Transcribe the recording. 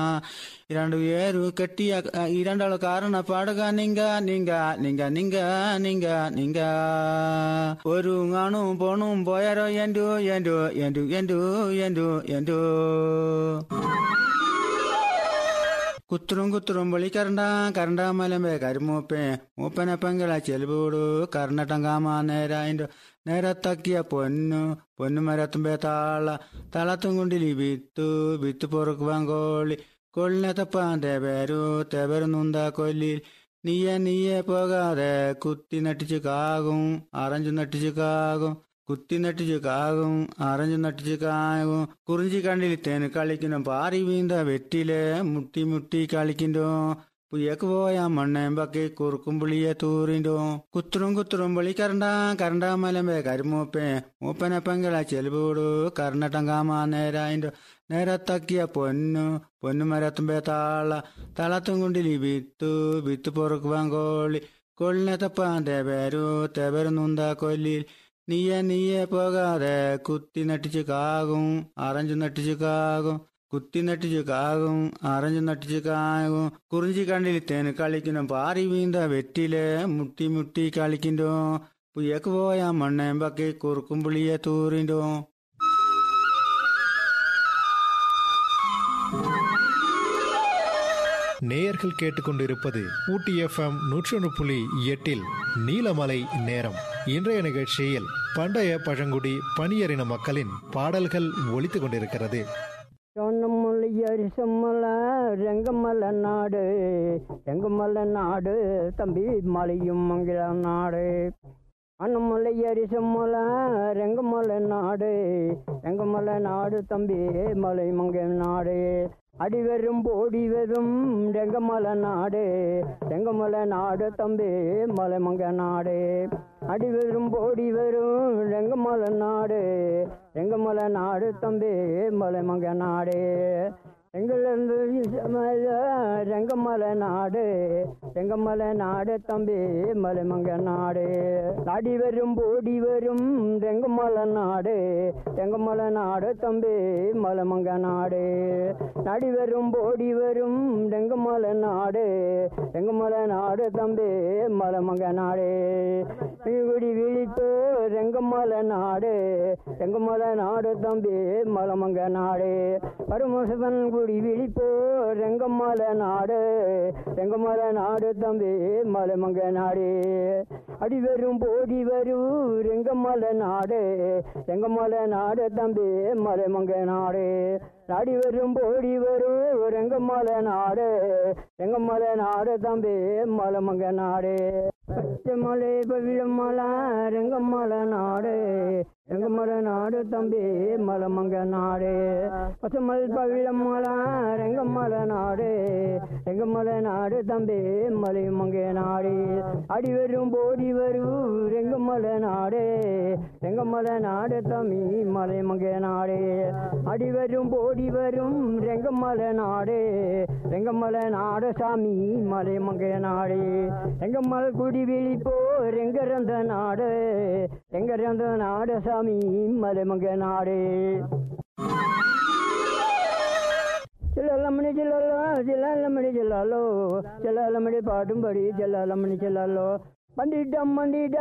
இரண்டு ஏರು ಕಟ್ಟಿಯ இரண்டாಳು ಕಾರಣ ಪಾಡಗ ನಿಂಗ ನಿಂಗ ನಿಂಗ ನಿಂಗ ನಿಂಗ ನಿಂಗ ഒരു ങ്ങാണും പോണും പോയാരോ എൻഡു എൻഡു എൻഡു എൻഡു എൻഡു എൻഡു കുത്തുറും കുത്തുറും വിളി കരണ്ട കരണ്ട മലമ്പേ കരിമൂപ്പേ മൂപ്പനെ പെങ്കള ചെലുപൂടു കർണട്ടം കാമാ നേര അതിന്റെ നേരത്തക്കിയ പൊന്നു പൊന്നു മരത്തുമ്പേ താള തളത്തും കൊണ്ടിലി വിത്തു വിത്ത് പൊറുക്ക് വാങ്കോളി കൊള്ളിനെ തപ്പാൻ തേവേരു തേവരു നുന്ത കൊല്ലി നീയെ നീയെ പോകാതെ കുത്തി നട്ടിച്ച് കാകും അറഞ്ചു നട്ടിച്ച് കാകും കുത്തി നട്ടിച്ച് കാകും അറഞ്ഞു നട്ടിച്ച് കാകും കുറിഞ്ചി കണ്ടിലിത്തേന് കളിക്കുന്നു പാറി വീന്ത വെറ്റിലെ മുട്ടി മുട്ടി കളിക്കണ്ടോ പുയ്യക്ക് പോയ മണ്ണേമ്പക്കി കുറുക്കും പുളിയെ തൂറിണ്ടോ കുത്തുറും കുത്തുറും വിളി കരണ്ട കരണ്ട മലമ്പേ കരിമൂപ്പേ മൂപ്പനെ പെങ്കള ചെലുപൂടു കർണട്ടം കാമാ നേരായിണ്ടോ നേരത്തക്കിയ പൊന്നു പൊന്നു മരത്തുമ്പേ താള തളത്തും കൊണ്ടിലി വിത്തു വിത്ത് പൊറുക്ക് വാങ്കോളി കൊള്ളിനെ തപ്പാൻ തേവേരു തേവരു നുന്ത കൊല്ലി നീയെ നീയെ പോകാതെ കുത്തി നട്ടിച്ച് കാകും അറഞ്ചു നട്ടിച്ച് കാകും കുത്തി നട്ടിച്ച് കാകും അറഞ്ചു നട്ടിച്ച് കാകും കുറിഞ്ചി കണ്ടിലിത്തേന് കളിക്കുന്നു പാറി വീന്ത വെറ്റിലെ മുട്ടി മുട്ടി കളിക്കണ്ടോ പുയ്യക്ക് പോയ മണ്ണേമ്പക്കി കുറുക്കും പുളിയെ തൂറിണ്ടോ நேயர்கள் கேட்டுக்கொண்டிருப்பது ஊட்டி எஃப்எம் நூற்றி ஒன்று புள்ளி எட்டில் நீலமலை நேரம் இன்றைய நிகழ்ச்சியில் பண்டைய பழங்குடி பணியறின மக்களின் பாடல்கள் ஒலித்துக் கொண்டிருக்கிறது சொன்னமலை அரிசம்மல ரெங்கமல நாடு ரெங்கமல நாடு தம்பி மலையும் மங்கள நாடு அண்ணமலை அரிசம்மல ரெங்கமல நாடு ரெங்கமல நாடு தம்பி மலை மங்க நாடு அடிவரும் போடி வரும் ரெங்கமல நாடு ரெங்கமல நாடு தம்பி மலை மங்க நாடு அடிவரும் போடி வரும் ரெங்கமல நாடு ரெங்கமல நாடு தம்பி மலை மங்க நாடு எங்கிலிருந்து ரெங்கமலை நாடு ரெங்கமலை நாடு தம்பி மலைமங்க நாடு அடி வரும் போடி வரும் ரெங்கமலை நாடு ரெங்கமலை நாடு தம்பி மலைமங்க நாடு நடி வரும் போடி வரும் ரெங்கமலை நாடு ரெங்கமலை நாடு தம்பி மலைமங்க நாடு குடி விழிப்பு ரெங்கமலை நாடு ரெங்கமலை நாடு தம்பி மலைமங்க நாடு பரமசிவன் குடி விழிப்போ ரெங்கமலை நாடு ரெங்கமலை நாடு தம்பி மலைமங்க நாடு அடி வரும் போடி வரும் ரெங்கமலை நாடு ரெங்கமலை நாடு தம்பி மலைமங்க நாடு நாடி வரும் போடி வரும் ரெங்கமலை நாடு ரெங்கமலை நாடு தம்பி மலைமங்க நாடு பச்சைமலை பவிழமலை ரெங்கமலை நாடு ரெங்கமலை நாடு தம்பி மலைமங்க நாடு பசுமல் பவிழமலை ரெங்கமலை நாடு ரெங்கமலை நாடு தம்பி மலைமங்க நாடு அடி வரும் போடி வரும் ரெங்கமலை நாடு ரெங்கமலை நாடு தம்பி மலைமங்க நாடு அடி வரும் போடி வரும் ரெங்கமலை நாடு ரெங்கமலை நாடு சாமி மலைமங்க நாடு ரெங்கமல் குடி விழிப்போ ரெங்கரந்த நாடு ரெங்கரந்த நாடு சாமி மலைமங்க நாடு ചെല്ലാലമ്മണി ചെല്ലാലോ ചെല്ലാലമ്മണി ചെല്ലാലോ ചെല്ലാലമ്മണി പാട്ടും പടി ചെല്ലാലമ്മണി ചെല്ലാലോ മന്ദിട്ടം മന്ദിട്ടം